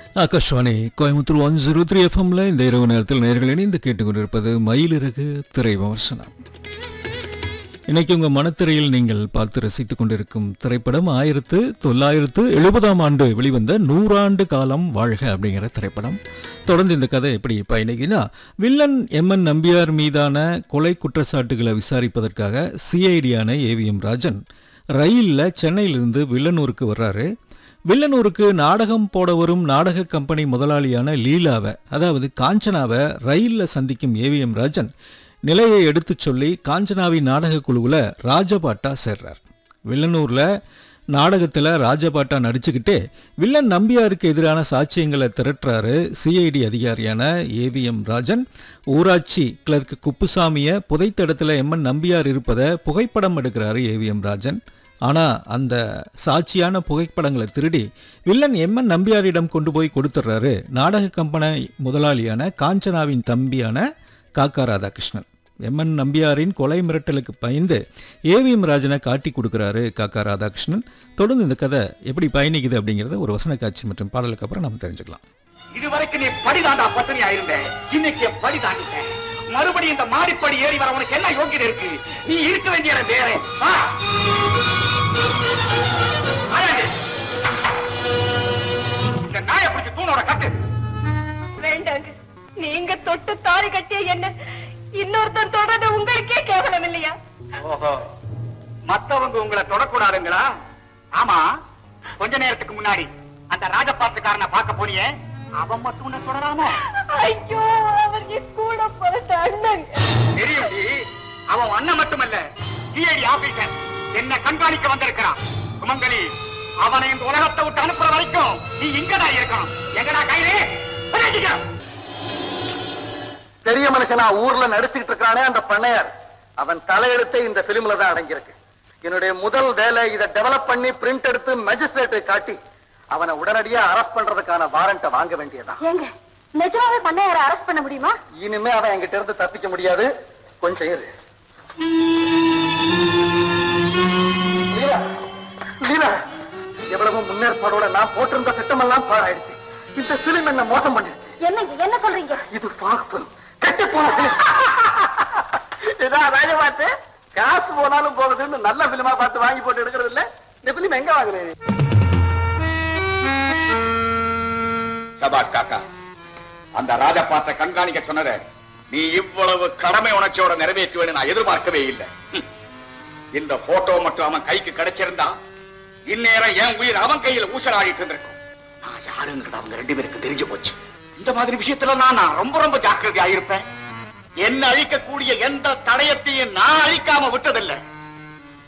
Akashvani Coimbatore one zero three எஃப்எம்ல இந்த இரவு நேரத்தில் நேர்கள் இணைந்து கேட்டுக்கொண்டிருப்பது மயிலிறகு திரை விமர்சனம் இன்னைக்கு உங்க மனத்திரையில் நீங்கள் பார்த்து ரசித்துக் கொண்டிருக்கும் திரைப்படம் ஆயிரத்து தொள்ளாயிரத்து எழுபதாம் ஆண்டு வெளிவந்த நூறாண்டு காலம் வாழ்க அப்படிங்கிற திரைப்படம் தொடர்ந்து இந்த கதை எப்படி பயணிக்குன்னா வில்லன் எம் என் நம்பியார் மீதான கொலை குற்றச்சாட்டுகளை விசாரிப்பதற்காக சிஐடியான ஏவிஎம் ராஜன் ரயிலில் சென்னையிலிருந்து வில்லனூருக்கு வர்றாரு வில்லனூருக்கு நாடகம் போட வரும் நாடக கம்பெனி முதலாளியான லீலாவை அதாவது காஞ்சனாவை ரயிலில் சந்திக்கும் ஏவிஎம் ராஜன் நிலையை எடுத்துச் சொல்லி காஞ்சனாவின் நாடக குழுவில் ராஜபாட்டா சேர்றார் வில்லனூரில் நாடகத்தில் ராஜபாட்டா நடிச்சுக்கிட்டே வில்லன் நம்பியாருக்கு எதிரான சாட்சியங்களை திரட்டுறாரு சிஐடி அதிகாரியான ஏவிஎம் ராஜன் ஊராட்சி கிளர்க் குப்புசாமியை புதைத்த இடத்துல எம்என் நம்பியார் இருப்பதை புகைப்படம் எடுக்கிறாரு ஏவிஎம் ராஜன் ஆனால் அந்த சாட்சியான புகைப்படங்களை திருடி வில்லன் எம்என் நம்பியாரிடம் கொண்டு போய் கொடுத்துட்றாரு நாடக கம்பெனி முதலாளியான காஞ்சனாவின் தம்பியான காக்கா ராதாகிருஷ்ணன் எம்என் நம்பியாரின் கொலை மிரட்டலுக்கு பயந்து ஏவிஎம் ராஜனை காட்டி கொடுக்குறாரு காக்கா ராதாகிருஷ்ணன் தொடர்ந்து இந்த கதை எப்படி பயணிக்குது அப்படிங்கிறத ஒரு வசன காட்சி மற்றும் பாடலுக்கு அப்புறம் நம்ம தெரிஞ்சுக்கலாம் இதுவரைக்கும் நீ படிதாண்டா பத்தினியா இருந்த இன்னைக்கு என் படி தாண்டிட்டேன் மறுபடியும் இந்த மாடிப்படி ஏறி வர உனக்கு என்ன யோகியம் இருக்கு நீ இருக்க வேண்டிய இடம் வேற வா. வாயாடி. இந்த நாயை பிடிச்சு தூணோட கட்டு வேண்டாங்க நீங்க தொட்டு தாலி கட்டிய என்ன இன்னொருத்தன் தொடர்ந்து உங்களுக்கே கேவலம் இல்லையா ஓஹோ மத்தவங்க உங்களை தொடக்கூடாதுங்களா ஆமா கொஞ்ச நேரத்துக்கு முன்னாடி அந்த ராஜபாத்துக்காரனை பார்க்க போனியே அவன் மட்டும் உன்னை தொடராமோ ஐயோ அவர் என் கூட பிறந்த அண்ணன் தெரியும் டி. அவன் அண்ணன் மட்டுமல்ல சிஐடி ஆபீசர் என்ன கண்காணிக்க வந்திருக்கிறான் சுமங்கலி அவனை இந்த உலகத்தை விட்டு அனுப்புற வரைக்கும் நீ இங்கதான் இருக்கணும் எங்கடா கையிலே பெரிய மனுஷனா ஊர்ல நடிச்சுக்கிட்டு இருக்கானே அந்த பண்ணையார் அவன் தலையெழுத்தே இந்த பிலிம்ல தான் அடங்கியிருக்கு என்னுடைய முதல் வேலை இதை டெவலப் பண்ணி பிரிண்ட் எடுத்து மேஜிஸ்ட்ரேட்டை காட்டி அவனை உடனடியா அரெஸ்ட் பண்றதுக்கான வாரண்ட்டை வாங்க வேண்டியதான் ஏங்க நிஜமாவே பண்ணையார அரெஸ்ட் பண்ண முடியுமா இனிமே அவன் என்கிட்ட இருந்து தப்பிக்க முடியாது கொஞ்சம் இரு லீலா, லீலா, எவ்வளவு முன்னேற்பாடோட நான் போட்டிருந்த திட்டமெல்லாம் பாழாயிடுச்சு இந்த பிலிம் என்ன மோசம் பண்ணிடுச்சு என்னங்க என்ன சொல்றீங்க இது பார்ப்பன் கட்டி போனது இதான் வேலை பார்த்து காசு போனாலும் போகுதுன்னு நல்ல பிலிமா பார்த்து வாங்கி போட்டு எடுக்கிறது இல்ல இந்த பிலிம் எங்க வாங்குறேன் சபாஷ் காக்கா அந்த ராஜபாத்தை கண்காணிக்க சொன்னத நீ இவ்வளவு கடமை உணர்ச்சியோட நிறைவேற்றுவேன்னு நான் எதிர்பார்க்கவே இல்லை ஹம். இந்த போட்டோ மட்டும் அவன் கைக்கு கிடைச்சிருந்தா இந்நேரம் என் உயிர் அவன் கையில் ஊசலாடிட்டு இருந்திருக்கும் நான் யாருங்கிறது அவங்க ரெண்டு பேருக்கு தெரிஞ்சு போச்சு இந்த மாதிரி விஷயத்துல நான் நான் ரொம்ப ரொம்ப ஜாக்கிரதையா இருப்பேன் என்ன அழிக்கக்கூடிய எந்த தடயத்தையும் நான் அழிக்காம விட்டதில்லை